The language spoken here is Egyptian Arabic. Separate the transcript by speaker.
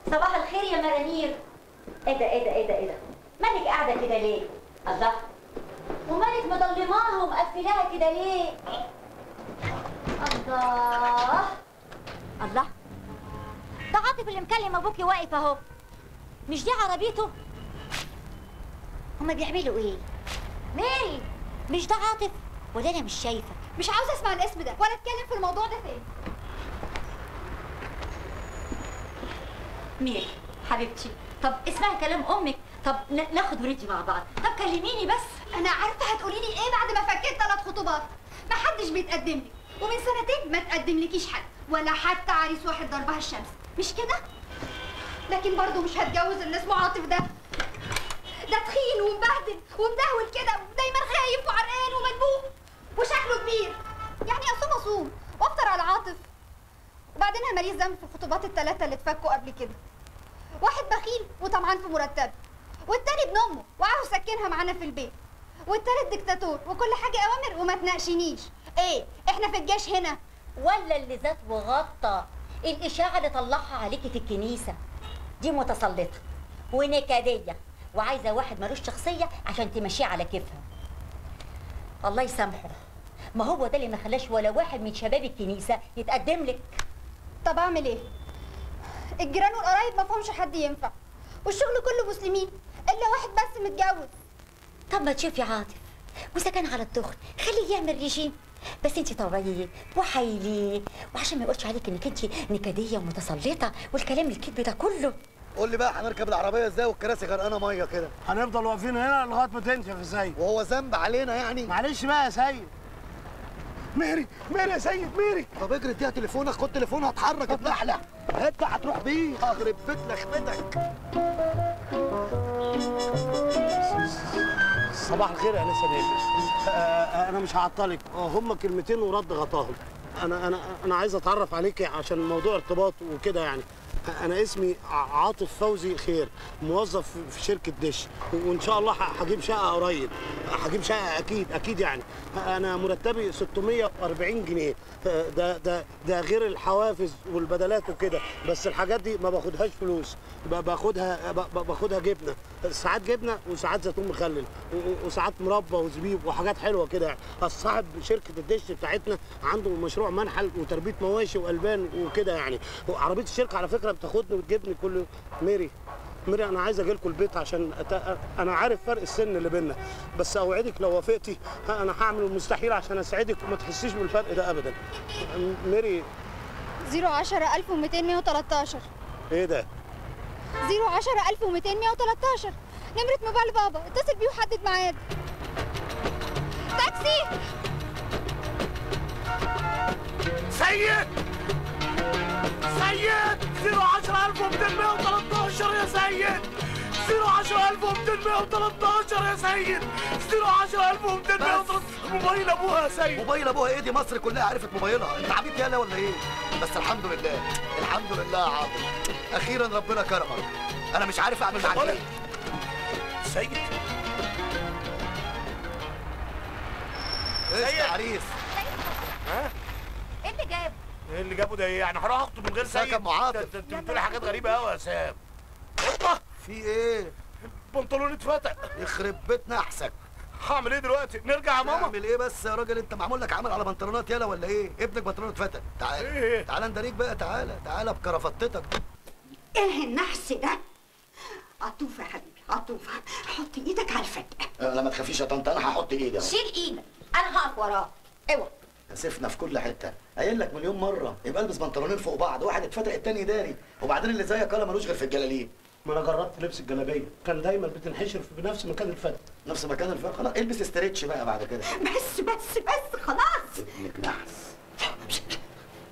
Speaker 1: صباح الخير يا مرانير ايه ده ايه ده ايه ده ايه ده مالك قاعده كده ليه الله ومالك مضلماها ومقفلاها كده ليه الله الله ده عاطف اللي مكلم ابوكي واقف اهو مش دي عربيته هما بيعملوا ايه ميري مش ده عاطف ولا انا مش شايفه
Speaker 2: مش عاوزه اسمع الاسم ده ولا اتكلم في الموضوع ده تاني
Speaker 1: ميري حبيبتي طب اسمعي كلام امك طب ن- ناخد وندي مع بعض طب كلميني بس
Speaker 2: انا عارفه هتقولي لي ايه بعد ما فكيت ثلاث خطوبات ما حدش بيتقدم لي ومن سنتين ما تقدملكيش حد ولا حتى عريس واحد ضربها الشمس مش كده لكن برضه مش هتجوز اللي اسمه عاطف ده ده تخين ومبهدل ومدهول كده ودايما خايف وعرقان ومدبوح وشكله كبير يعني اصوم اصوم وافطر على عاطف وبعدين انا ماليش ذنب في الخطوبات الثلاثه اللي اتفكوا قبل كده واحد بخيل وطمعان في مرتب والتاني ابن امه وعاوز سكنها معانا في البيت والتالت دكتاتور وكل حاجه اوامر وما تناقشنيش ايه احنا في الجيش هنا
Speaker 1: ولا اللي زاد وغطى الإشاعة اللي طلعها عليكي في الكنيسة دي متسلطة ونكدية وعايزة واحد ملوش شخصية عشان تمشيه على كيفها الله يسامحه ما هو ده اللي ما خلاش ولا واحد من شباب الكنيسة يتقدم لك
Speaker 2: طب اعمل ايه الجيران والقرايب ما فيهمش حد ينفع والشغل كله مسلمين الا واحد بس متجوز
Speaker 1: طب ما تشوفي عاطف واذا كان على الدخن خليه يعمل ريجيم بس انت طبيعيه وحيليه وعشان ما يقولش عليك انك انت نكديه ومتسلطه والكلام الكذب ده كله
Speaker 3: قول لي بقى هنركب العربيه ازاي والكراسي غرقانه ميه كده
Speaker 4: هنفضل واقفين هنا لغايه ما تنشف يا سيد
Speaker 3: وهو ذنب علينا يعني
Speaker 4: معلش بقى يا سيد ميري ميري يا سيد ميري
Speaker 3: طب اجري اديها تليفونك خد تليفونها اتحرك اتلحلح انت هتروح بيه هخرب بيت لخمتك
Speaker 4: صباح الخير يا انسه نيلي آه، آه، انا مش هعطلك آه، هم كلمتين ورد غطاهم انا انا انا عايز اتعرف عليكي عشان موضوع ارتباط وكده يعني انا اسمي ع- عاطف فوزي خير موظف في شركه دش و- وان شاء الله ه- هجيب شقه قريب هجيب شقه اكيد اكيد يعني انا مرتبي 640 جنيه ده ده ده غير الحوافز والبدلات وكده بس الحاجات دي ما باخدهاش فلوس ب- باخدها ب- ب- باخدها جبنه ساعات جبنه وساعات زيتون مخلل و- و- وساعات مربى وزبيب وحاجات حلوه كده يعني أصل صاحب شركه الدش بتاعتنا عنده مشروع منحل وتربيه مواشي والبان وكده يعني وعربيه الشركه على فكره بتاخدني وتجيبني كل ميري ميري انا عايز اجي لكم البيت عشان أت... انا عارف فرق السن اللي بينا بس اوعدك لو وافقتي ها انا هعمل المستحيل عشان اسعدك وما تحسيش بالفرق ده ابدا ميري
Speaker 2: 010 1200 113
Speaker 4: ايه ده
Speaker 2: 010 1200 113 نمرة موبايل بابا اتصل بيه وحدد ميعاد تاكسي
Speaker 4: سيد سيد 010213 يا سيد 010213 يا سيد 010213 موبايل ابوها يا سيد
Speaker 3: موبايل ابوها ايه دي مصر كلها عرفت موبايلها انت عبيط يالا ولا ايه بس الحمد لله الحمد لله يا عاطف اخيرا ربنا كرمك انا مش عارف اعمل معاك ايه
Speaker 4: سيد
Speaker 3: ايش يا عريس
Speaker 1: ايه اللي جاب
Speaker 4: ايه اللي جابه ده ايه يعني هروح اخطب من غير سيد
Speaker 3: سكن معاطف.
Speaker 4: ده- ده انت بتقولي حاجات غريبه قوي يا سام اوبا
Speaker 3: في ايه
Speaker 4: البنطلون اتفتح
Speaker 3: يخرب بيت نحسك
Speaker 4: هعمل ايه دلوقتي نرجع يا ماما
Speaker 3: اعمل ايه بس يا راجل انت معمول لك عمل على بنطلونات يالا ولا ايه ابنك بنطلونه اتفتح تعال
Speaker 4: إيه؟
Speaker 3: تعال اندريك بقى تعالى تعالى بكرافتتك
Speaker 5: ايه النحس ده عطوفة يا حبيبي عطوفة حط ايدك على الفتقة
Speaker 3: لا ما تخافيش يا طنط انا هحط ايدي اهو
Speaker 1: شيل ايدك انا هقف وراه اوعى
Speaker 3: كسفنا في كل حته قايل لك مليون مره يبقى البس بنطلونين فوق بعض واحد اتفتح التاني داري وبعدين اللي زيك قال ملوش غير في الجلالين
Speaker 4: ما انا جربت لبس الجلابيه كان دايما بتنحشر في نفس مكان الفتح
Speaker 3: نفس مكان الفرق خلاص البس استريتش بقى بعد كده
Speaker 5: بس بس بس خلاص
Speaker 3: ابنك نحس